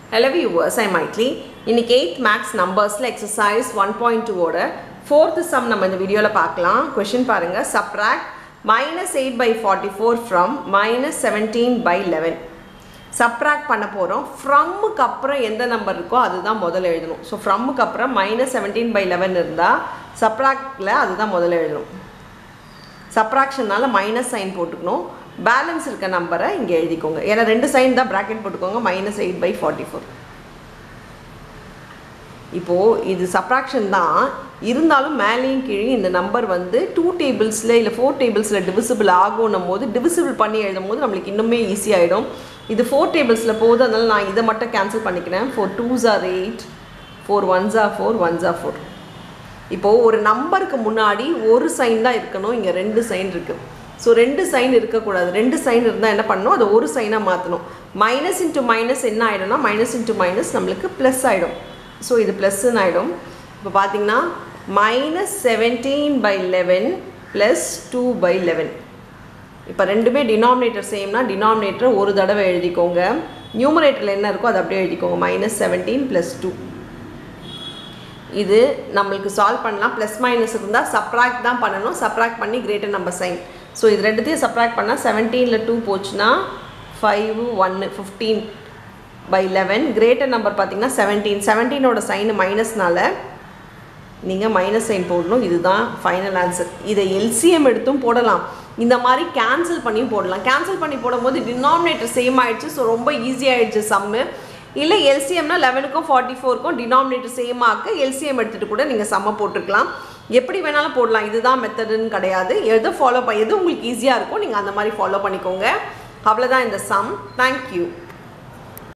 Hello viewers, I'm Maitli. இன்னைக்கு eighth maths நம்பர்ஸில் exercise one point டூவோட ஃபோர்த்து சம் நம்ம இந்த வீடியோவில் பார்க்கலாம் கொஷின் பாருங்கள் subtract minus eight by forty four from minus seventeen by eleven subtract பண்ண போகிறோம் ஃப்ரம்முக்கு அப்புறம் எந்த நம்பர் இருக்கோ அதுதான் முதல்ல எழுதணும் ஸோ ஃப்ரம்முக்கு அப்புறம் மைனஸ் செவன்டீன் பை லெவன் இருந்தால் சப்ராக்டில் அதுதான் முதல்ல எழுதணும் சப்ராக்ஷனால மைனஸ் சைன் போட்டுக்கணும் பேலன்ஸ் இருக்க நம்பரை இங்கே எழுதிக்கோங்க ஏன்னா ரெண்டு சைன் தான் ப்ராக்கெட் போட்டுக்கோங்க minus eight by forty four இப்போது இது சப்ராக்ஷன் தான் இருந்தாலும் மேலேயும் கீழே இந்த நம்பர் வந்து டூ டேபிள்ஸில் இல்லை ஃபோர் டேபிள்ஸில் டிவிசிபிள் ஆகும்னும் போது டிவிசிபிள் பண்ணி எழுதும் போது நம்மளுக்கு இன்னுமே ஈஸியாகிடும் இது ஃபோர் டேபிள்ஸில் போகுது அதனால் நான் இதை மட்டும் கேன்சல் பண்ணிக்கிறேன் four twos are eight four ones are four ones are four இப்போது ஒரு நம்பருக்கு முன்னாடி ஒரு சைன் தான் இருக்கணும் இங்கே ரெண்டு சைன் இருக்குது ஸோ ரெண்டு சைன் இருக்கக்கூடாது ரெண்டு சைன் இருந்தால் என்ன பண்ணணும் அதை ஒரு சைனாக மாற்றணும் மைனஸ் இன்ட்டு மைனஸ் என்ன ஆகிடும்னா மைனஸ் இன்ட்டு மைனஸ் நம்மளுக்கு ப்ளஸ் ஆகிடும் ஸோ இது ப்ளஸ்ன்னு ஆகிடும் இப்போ பார்த்தீங்கன்னா minus seventeen by eleven plus two by eleven இப்போ ரெண்டுமே டினாமினேட்டர் சேம்னா டினாமினேட்டர் ஒரு தடவை எழுதிக்கோங்க நியூமரேட்டரில் என்ன இருக்கோ அதை அப்படியே எழுதிக்கோங்க மைனஸ் செவன்டீன் ப்ளஸ் டூ இது நம்மளுக்கு சால்வ் பண்ணலாம் ப்ளஸ் மைனஸ் இருந்தால் சப்ராக்ட் தான் பண்ணணும் சப்ராக்ட் பண்ணி கிரேட்டர் நம்பர் சைன் ஸோ இது ரெண்டுத்தையும் சப்ராக்ட் பண்ணால் செவன்டீனில் டூ போச்சுன்னா ஃபைவ் ஒன்று fifteen by eleven greater number பார்த்தீங்கன்னா செவன்டீன் செவன்டீனோட சைனு மைனஸ்னால நீங்கள் மைனஸ் சைன் போடணும் இதுதான் ஃபைனல் ஆன்சர் இதை எல்சிஎம் எடுத்தும் போடலாம் இந்த மாதிரி கேன்சல் பண்ணியும் போடலாம் கேன்சல் பண்ணி போடும்போது டினாமினேட்டர் சேம் ஆயிடுச்சு ஸோ ரொம்ப ஈஸியாகிடுச்சு சம்மு இல்லை எல்சிஎம்னா லெவனுக்கும் ஃபார்ட்டி ஃபோருக்கும் டினாமினேட்டர் சேம் ஆக்க எல்சிஎம் எடுத்துகிட்டு கூட நீங்கள் சம்ம போட்டிருக்கலாம் எப்படி வேணாலும் போடலாம் இதுதான் மெத்தடுன்னு கிடையாது எது ஃபாலோ பண்ண எது உங்களுக்கு ஈஸியாக இருக்கோ நீங்கள் அந்த மாதிரி ஃபாலோ பண்ணிக்கோங்க அவ்வளோதான் இந்த சம் தேங்க்யூ